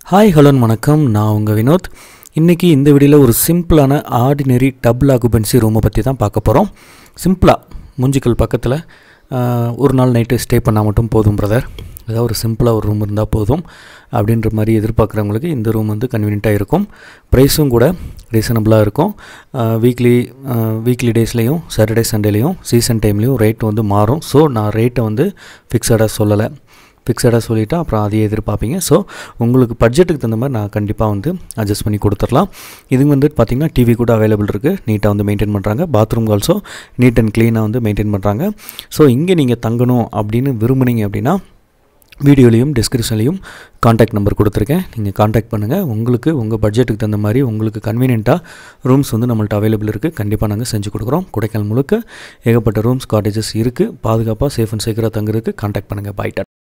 hi hello வணக்கம் நான் உங்கள் வினோத் இன்றைக்கி இந்த வீடியோவில் ஒரு சிம்பிளான ஆர்டினரி டபுள் ஆக்குபென்சி ரூமை பற்றி தான் பார்க்க போகிறோம் சிம்பிளாக முஞ்சிக்கல் பக்கத்தில் ஆஹ், ஒரு நாள் நைட்டு ஸ்டே பண்ணால் மட்டும் போதும் பிரதர் ஏதாவது ஒரு சிம்பிளாக ஒரு ரூம் இருந்தால் போதும் அப்படின்ற மாதிரி எதிர்பார்க்குறவங்களுக்கு இந்த ரூம் வந்து கன்வீனியண்ட்டாக இருக்கும் ப்ரைஸும் கூட ரீசனபிளாக இருக்கும் வீக்லி வீக்லி டேஸ்லேயும் சாட்டர்டே சண்டேலேயும் சீசன் டைம்லேயும் ரேட் வந்து மாறும் ஸோ நான் ரேட்டை வந்து ஃபிக்ஸடாக சொல்லலை ஃபிக்ஸடாக சொல்லிவிட்டு அப்புறம் அதையே எதிர்பார்ப்பீங்க ஸோ உங்களுக்கு பட்ஜெட்டுக்கு தகுந்த மாதிரி நான் கண்டிப்பாக வந்து அட்ஜஸ்ட் பண்ணி கொடுத்துடலாம் இது வந்து பார்த்திங்கன்னா டிவி கூட அவைலபிள் இருக்குது நீட்டாக வந்து மெயின்டைன் பண்ணுறாங்க பாத்ரூம் ஆல்சோ நீட் அண்ட் க்ளீனாக வந்து மெயின்டைன் பண்ணுறாங்க ஸோ இங்கே நீங்கள் தங்கணும் அப்படின்னு விரும்புனீங்க அப்படின்னா வீடியோலையும் டிஸ்கிரிப்ஷன்லையும் காண்டாக்ட் நம்பர் கொடுத்துருக்கேன் நீங்கள் காண்டாக்ட் பண்ணுங்கள் உங்களுக்கு உங்கள் பட்ஜெட்டுக்கு தகுந்த மாதிரி உங்களுக்கு கன்வீனியண்ட்டாக ரூம்ஸ் வந்து நம்மள்ட்ட அவைலபிள் இருக்குது கண்டிப்பாக நாங்கள் செஞ்சு கொடுக்குறோம் கொடைக்கானல் முழுக்க ஏகப்பட்ட ரூம்ஸ் காட்டேஜஸ் இருக்குது பாதுகாப்பாக சேஃப் அண்ட் சேக்கராக தங்குறதுக்கு காண்டாக்ட் பண்ணுங்கள் பை